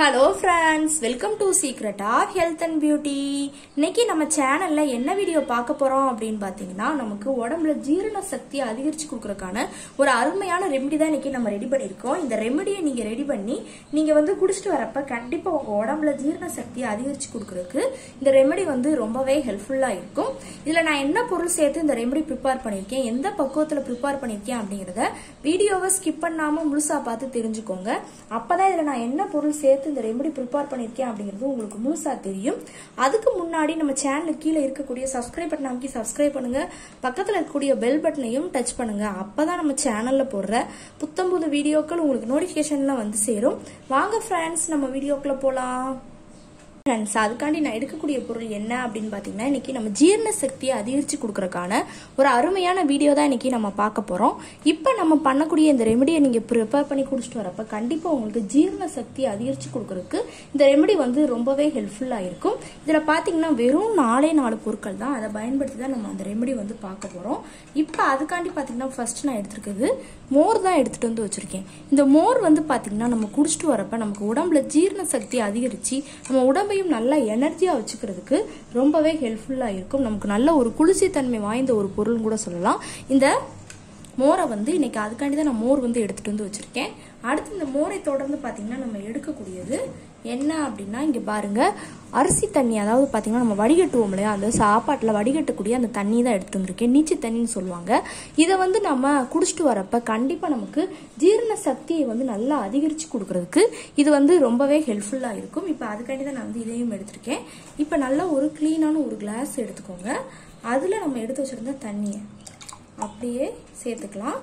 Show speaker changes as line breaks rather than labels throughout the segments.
hello friends welcome to secret of health and beauty இன்னைக்கு நம்ம சேனல்ல என்ன வீடியோ பார்க்க போறோம் அப்படின்னு பாத்தீங்கன்னா நமக்கு உடம்புல ஜீரண சக்தியை அதிகரிச்சு கொடுக்கறதுக்கான ஒரு அருமையான ரெமெடி தான் இன்னைக்கு நம்ம ரெடி பண்ணியிருக்கோம் இந்த ரெமெடியை நீங்க ரெடி பண்ணி நீங்க வந்து குடிச்சிட்டு வரப்ப கண்டிப்பா உங்க உடம்புல ஜீரண சக்தியை அதிகரிச்சு கொடுக்கறதுக்கு இந்த ரெமெடி வந்து ரொம்பவே ஹெல்ப்ஃபுல்லா இருக்கும் இதுல நான் என்ன பொருள் சேர்த்து இந்த ரெமெடி ப்ரிப்பேர் பண்ணியிருக்கேன் எந்த பக்குவத்துல ப்ரிப்பேர் பண்ணியிருக்கேன் அப்படிங்கறத வீடியோவை ஸ்கிப் பண்ணாம முழுசா பார்த்து தெரிஞ்சுக்கோங்க அப்பதான் இதுல நான் என்ன பொருள் சேர்த்து இந்த ரெமெடி ப்ரிப்பேர் பண்ணியிருக்கேன் அப்படிங்கிறது உங்களுக்கு முழுசா தெரியும் அதுக்கு முன்னாடி நம்ம சேனலுக்கு கீழே இருக்கக்கூடிய சப்ஸ்கிரைப் பட்டன் அமைக்கி சப்ஸ்கிரைப் பண்ணுங்க பக்கத்துல இருக்கக்கூடிய பெல் பட்டனையும் டச் பண்ணுங்க அப்பதான் நம்ம சேனல்ல போடுற புத்தம்புது வீடியோக்கள் உங்களுக்கு நோட்டிபிகேஷன்ல வந்து சேரும் வாங்க ஃப்ரெண்ட்ஸ் நம்ம வீடியோக்குள்ள போலாம் ஃப்ரெண்ட்ஸ் அதுக்காண்டி நான் எடுக்கக்கூடிய பொருள் என்ன அப்படின்னு பார்த்தீங்கன்னா இன்னைக்கு நம்ம ஜீரண சக்தியை அதிகரித்து கொடுக்கறக்கான ஒரு அருமையான வீடியோ தான் இன்னைக்கு நம்ம பார்க்க போகிறோம் இப்போ நம்ம பண்ணக்கூடிய இந்த ரெமெடியை நீங்கள் ப்ரிப்பேர் பண்ணி குடிச்சிட்டு வரப்ப கண்டிப்பாக உங்களுக்கு ஜீரண சக்தியை அதிகரித்து கொடுக்கறதுக்கு இந்த ரெமெடி வந்து ரொம்பவே ஹெல்ப்ஃபுல்லாக இருக்கும் இதில் பார்த்தீங்கன்னா வெறும் நாலே நாலு பொருட்கள் தான் அதை பயன்படுத்தி தான் நம்ம அந்த ரெமெடி வந்து பார்க்க போகிறோம் இப்போ அதுக்காண்டி பார்த்தீங்கன்னா ஃபர்ஸ்ட் நான் எடுத்துருக்கிறது மோர் தான் எடுத்துகிட்டு வந்து வச்சுருக்கேன் இந்த மோர் வந்து பார்த்தீங்கன்னா நம்ம குடிச்சிட்டு வரப்ப நமக்கு உடம்புல ஜீரண சக்தியை அதிகரித்து நம்ம உடம்பையும் நல்லா எனர்ஜியாக வச்சுக்கிறதுக்கு ரொம்பவே ஹெல்ப்ஃபுல்லாக இருக்கும் நமக்கு நல்ல ஒரு குளிர்ச்சித்தன்மை வாய்ந்த ஒரு பொருள்னு கூட சொல்லலாம் இந்த மோரை வந்து இன்னைக்கு அதுக்காண்டி தான் நான் மோர் வந்து எடுத்துகிட்டு வந்து வச்சுருக்கேன் அடுத்து இந்த மோரை தொடர்ந்து பார்த்தீங்கன்னா நம்ம எடுக்கக்கூடியது என்ன அப்படின்னா இங்கே பாருங்க அரிசி தண்ணி அதாவது பார்த்தீங்கன்னா நம்ம வடிகட்டுவோம் இல்லையா அந்த சாப்பாட்டில் வடிகட்டக்கூடிய அந்த தண்ணி தான் எடுத்து வந்திருக்கேன் நீச்சு தண்ணின்னு சொல்லுவாங்க இதை வந்து நம்ம குடிச்சிட்டு வரப்ப கண்டிப்பாக நமக்கு ஜீரண சக்தியை வந்து நல்லா அதிகரித்து கொடுக்கறதுக்கு இது வந்து ரொம்பவே ஹெல்ப்ஃபுல்லாக இருக்கும் இப்போ அதுக்காண்டி தான் நான் வந்து இதையும் எடுத்திருக்கேன் இப்போ நல்லா ஒரு க்ளீனான ஒரு கிளாஸ் எடுத்துக்கோங்க அதில் நம்ம எடுத்து வச்சுருந்த தண்ணியை அப்படியே சேர்த்துக்கலாம்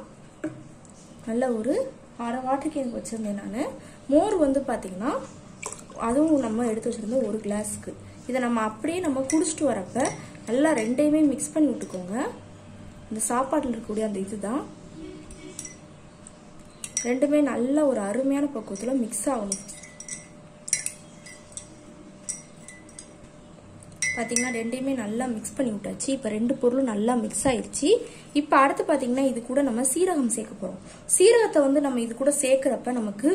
நல்ல ஒரு அரை வாட்டர் கேன் வச்சுருந்தேன் நான் மோர் வந்து பார்த்தீங்கன்னா அதுவும் நம்ம எடுத்து வச்சுருந்தோம் ஒரு கிளாஸுக்கு இதை நம்ம அப்படியே நம்ம குடிச்சிட்டு வரப்ப நல்லா ரெண்டையுமே மிக்ஸ் பண்ணி விட்டுக்கோங்க இந்த சாப்பாட்டில் இருக்கக்கூடிய அந்த இதுதான் ரெண்டுமே நல்ல ஒரு அருமையான பக்குவத்தில் மிக்ஸ் ஆகணும் பார்த்தீங்கன்னா ரெண்டையுமே நல்லா மிக்ஸ் பண்ணி விட்டாச்சு இப்போ ரெண்டு பொருளும் நல்லா மிக்ஸ் ஆயிடுச்சு இப்போ அடுத்து பார்த்தீங்கன்னா இது கூட நம்ம சீரகம் சேர்க்க போகிறோம் சீரகத்தை வந்து நம்ம இது கூட சேர்க்குறப்ப நமக்கு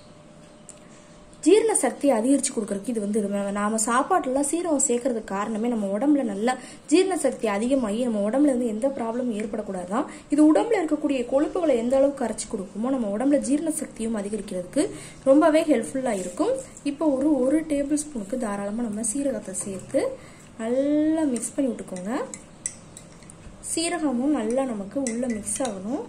ஜீரண சக்தி அதிகரிச்சு கொடுக்கறதுக்கு இது வந்து நாம சாப்பாட்டுல சீரகம் சேர்க்கறதுக்கு காரணமே நம்ம உடம்புல நல்ல ஜீரண சக்தி அதிகமாகி நம்ம உடம்புல இருந்து எந்த ப்ராப்ளமும் ஏற்படக்கூடாதான் இது உடம்புல இருக்கக்கூடிய கொழுப்புகளை எந்த அளவுக்கு கரைச்சி கொடுக்குமோ நம்ம உடம்புல ஜீரண சக்தியும் அதிகரிக்கிறதுக்கு ரொம்பவே ஹெல்ப்ஃபுல்லா இருக்கும் இப்போ ஒரு ஒரு டேபிள் ஸ்பூனுக்கு தாராளமா நம்ம சீரகத்தை சேர்த்து நல்லா மிக்ஸ் பண்ணி விட்டுக்கோங்க சீரகமும் நல்லா நமக்கு உள்ள மிக்ஸ் ஆகணும்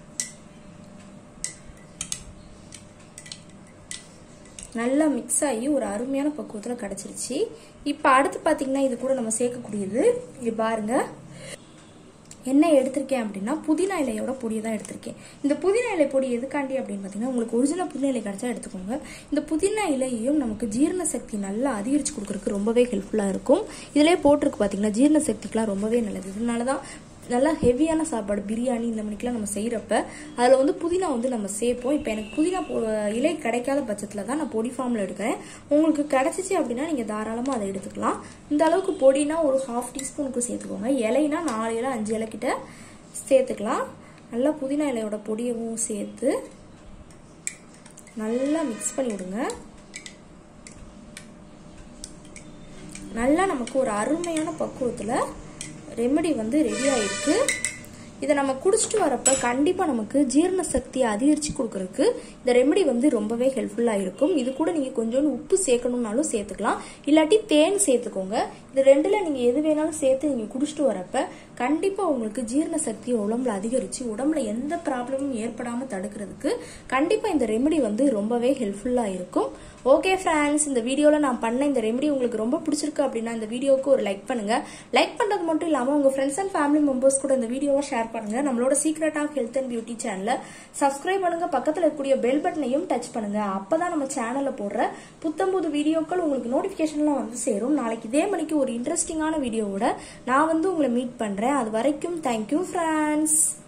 நல்லா மிக்ஸ் ஆகி ஒரு அருமையான பக்குவத்தில் கிடச்சிருச்சு இப்போ அடுத்து பார்த்தீங்கன்னா இது கூட நம்ம சேர்க்கக்கூடியது இங்கே பாருங்க என்ன எடுத்திருக்கேன் அப்படின்னா புதினா இலையோட பொடியை தான் எடுத்திருக்கேன் இந்த புதினா இலை பொடி எதுக்காண்டி அப்படின்னு பார்த்தீங்கன்னா உங்களுக்கு ஒரிஜினல் புதினா இலை கிடைச்சா எடுத்துக்கோங்க இந்த புதினா இலையையும் நமக்கு ஜீரண சக்தி நல்லா அதிகரிச்சு கொடுக்கறதுக்கு ரொம்பவே ஹெல்ப்ஃபுல்லாக இருக்கும் இதிலே போட்டிருக்கு பார்த்தீங்கன்னா ஜீரண சக்திக்கெலாம் ரொம்பவே நல்லது இதனால தான் நல்லா ஹெவியான சாப்பாடு பிரியாணி இந்த மணிக்கெலாம் நம்ம செய்கிறப்ப அதில் வந்து புதினா வந்து நம்ம சேர்ப்போம் இப்போ எனக்கு புதினா இலை கிடைக்காத பட்சத்தில் தான் நான் பொடி ஃபார்மில் எடுக்கிறேன் உங்களுக்கு கிடைச்சிச்சு அப்படின்னா நீங்கள் தாராளமாக அதை எடுத்துக்கலாம் இந்த அளவுக்கு பொடினா ஒரு ஹாஃப் டீஸ்பூனுக்கு சேர்த்துக்கோங்க இலைனா நாலு இலை அஞ்சு இலை கிட்ட சேர்த்துக்கலாம் நல்லா புதினா இலையோட பொடியவும் சேர்த்து நல்லா மிக்ஸ் பண்ணி விடுங்க நல்லா நமக்கு ஒரு அருமையான பக்குவத்தில் ரெமெடி வந்து ரெடி ஆயிருக்கு இதை நம்ம குடிச்சிட்டு வரப்ப கண்டிப்பாக நமக்கு ஜீரண சக்தியை அதிகரித்து கொடுக்கறதுக்கு இந்த ரெமெடி வந்து ரொம்பவே ஹெல்ப்ஃபுல்லாக இருக்கும் இது கூட நீங்கள் கொஞ்சோண்டு உப்பு சேர்க்கணும்னாலும் சேர்த்துக்கலாம் இல்லாட்டி தேன் சேர்த்துக்கோங்க இது ரெண்டில் நீங்கள் எது வேணாலும் சேர்த்து நீங்கள் குடிச்சிட்டு வரப்ப கண்டிப்பாக உங்களுக்கு ஜீரண சக்தி உடம்புல அதிகரித்து உடம்புல எந்த ப்ராப்ளமும் ஏற்படாமல் தடுக்கிறதுக்கு கண்டிப்பாக இந்த ரெமெடி வந்து ரொம்பவே ஹெல்ப்ஃபுல்லாக இருக்கும் ஓகே ஃப்ரெண்ட்ஸ் இந்த வீடியோவில் நான் பண்ண இந்த ரெமெடி உங்களுக்கு ரொம்ப பிடிச்சிருக்கு அப்படின்னா இந்த வீடியோவுக்கு ஒரு லைக் பண்ணுங்க லைக் பண்ணுறது மட்டும் இல்லாமல் உங்கள் ஃப்ரெண்ட்ஸ் அண்ட் ஃபேமிலி மெம்பர்ஸ் கூட இந்த வீடியோவை ஷேர் பண்ணுங்க நம்மளோட secret of health and beauty சேனலை சப்ஸ்கிரைப் பண்ணுங்க பக்கத்தில் இருக்கக்கூடிய பெல் பட்டனையும் டச் பண்ணுங்க அப்பதான் நம்ம சேனலில் போடுற புத்தம்புது வீடியோக்கள் உங்களுக்கு நோட்டிஃபிகேஷன்லாம் வந்து சேரும் நாளைக்கு இதே மணிக்கு ஒரு இன்ட்ரெஸ்டிங்கான வீடியோவோட நான் வந்து உங்களை மீட் பண்ணுறேன் அது வரைக்கும் தேங்க்யூ ஃப்ரெண்ட்ஸ்